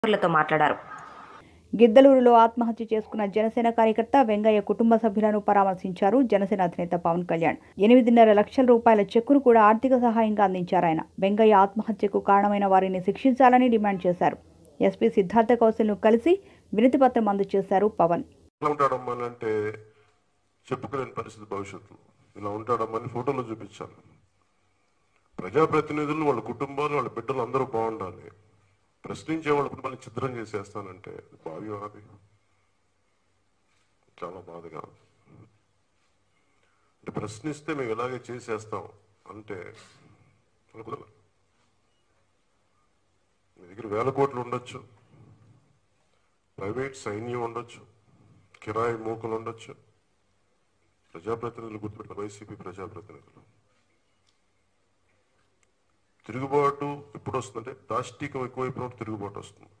తో మాట్లాడారు గిద్దలూరులో ఆత్మహత్య చేసుకున్న జనసేన కార్యకర్త వెంగయ్య కుటుంబ సభ్యులను పరామర్శించారు జనసేన అధినేత పవన్ కళ్యాణ్ ఎనిమిదిన్నర లక్షల రూపాయల చెక్కును కూడా ఆర్థిక సహాయంగా అందించారు ఆయన వెంగయ్య ఆత్మహత్యకు కారణమైన వారిని శిక్షించాలని డిమాండ్ చేశారు ఎస్పీ సిద్ధార్థ కౌశల్ను కలిసి వినతిపత్రం అందజేశారు పవన్ ఇలా ఉంటాడమ్మా అని అంటే చెప్పుకోలేని పరిస్థితి భవిష్యత్తులో ఇలా ఉంటాడమ్మా అని ఫోటోలో చూపించాలి ప్రజాప్రతినిధులు వాళ్ళ కుటుంబాలు వాళ్ళ బిడ్డలు అందరూ బాగుండాలి ప్రశ్నించే వాళ్ళ కుటుంబాన్ని ఛిద్రం చేసేస్తానంటే భావ్యం అది చాలా బాధగా ఉంది. అంటే ప్రశ్నిస్తే మేము ఇలాగే చేసేస్తాం అంటే అనుకున్నా మీ దగ్గర వేల కోట్లు ఉండొచ్చు ప్రైవేట్ సైన్యం ఉండొచ్చు కిరాయి మూకలు ఉండొచ్చు ప్రజాప్రతినిధులు గుర్తుపెట్టిన వైసీపీ ప్రజాప్రతినిధులు తిరుగుబాటు ఎప్పుడు వస్తుందంటే దాష్టికం ఎక్కువైపోయినప్పుడు తిరుగుబాటు వస్తుంది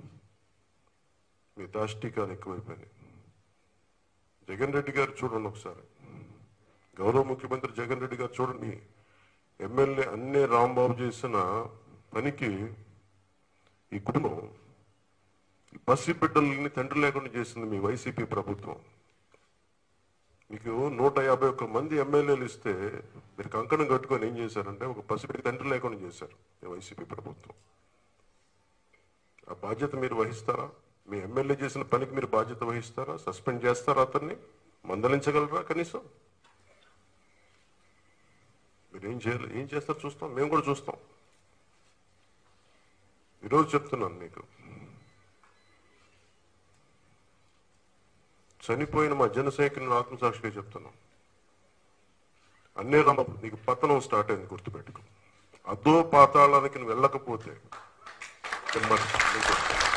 మీ దాష్టికాలు ఎక్కువైపోయినాయి జగన్ రెడ్డి గారు చూడండి ఒకసారి గౌరవ ముఖ్యమంత్రి జగన్ రెడ్డి గారు చూడండి ఎమ్మెల్యే అన్నే రాంబాబు చేసిన పనికి ఈ కుటుంబం ఈ పసి బిడ్డల్ని తండ్రి లేకుండా చేసింది మీ వైసీపీ ప్రభుత్వం మీకు నూట యాభై ఒక్క మంది ఎమ్మెల్యేలు ఇస్తే మీరు కంకణం కట్టుకొని ఏం చేశారంటే ఒక పసిబిడ్డకి తండ్రి లేకుండా చేశారు మీ వైసీపీ ప్రభుత్వం ఆ బాధ్యత మీరు వహిస్తారా మీ ఎమ్మెల్యే చేసిన పనికి మీరు బాధ్యత వహిస్తారా సస్పెండ్ చేస్తారా అతన్ని మందలించగలరా కనీసం మీరు ఏం చేయాలి ఏం చేస్తారు చూస్తాం మేము కూడా చూస్తాం ఈరోజు చెప్తున్నాను మీకు చనిపోయిన మా జనసైనికులను ఆత్మసాక్షిగా చెప్తున్నాం అన్నే రామ నీకు పతనం స్టార్ట్ అయింది గుర్తుపెట్టుకో అదో పాతాళానికి నువ్వు వెళ్ళకపోతే మరి నీకు-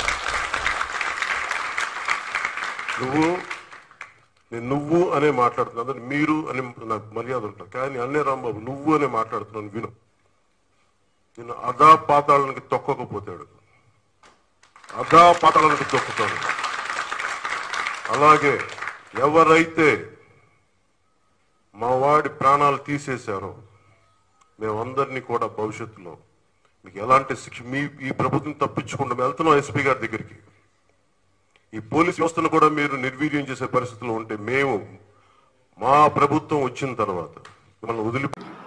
నువ్వు నేను నువ్వు అనే మాట్లాడుతున్నా అందరు మీరు అనే నాకు మర్యాద ఉంటుంది కానీ అన్నే రాంబాబు నువ్వు అనే మాట్లాడుతున్నాను విను నేను అదా పాతాళానికి తొక్కకపోతాడు అదా పాతాళానికి తొక్కుతాడు అలాగే ఎవరైతే మా వాడి ప్రాణాలు తీసేశారో మేమందరినీ కూడా భవిష్యత్తులో మీకు ఎలాంటి శిక్ష మీ ఈ ప్రభుత్వం తప్పించకుండా మేము వెళ్తున్నాం ఎస్పీ గారి దగ్గరికి ఈ పోలీస్ వ్యవస్థను కూడా మీరు నిర్వీర్యం చేసే పరిస్థితిలో ఉంటే మేము మా ప్రభుత్వం వచ్చిన తర్వాత మిమ్మల్ని వదిలి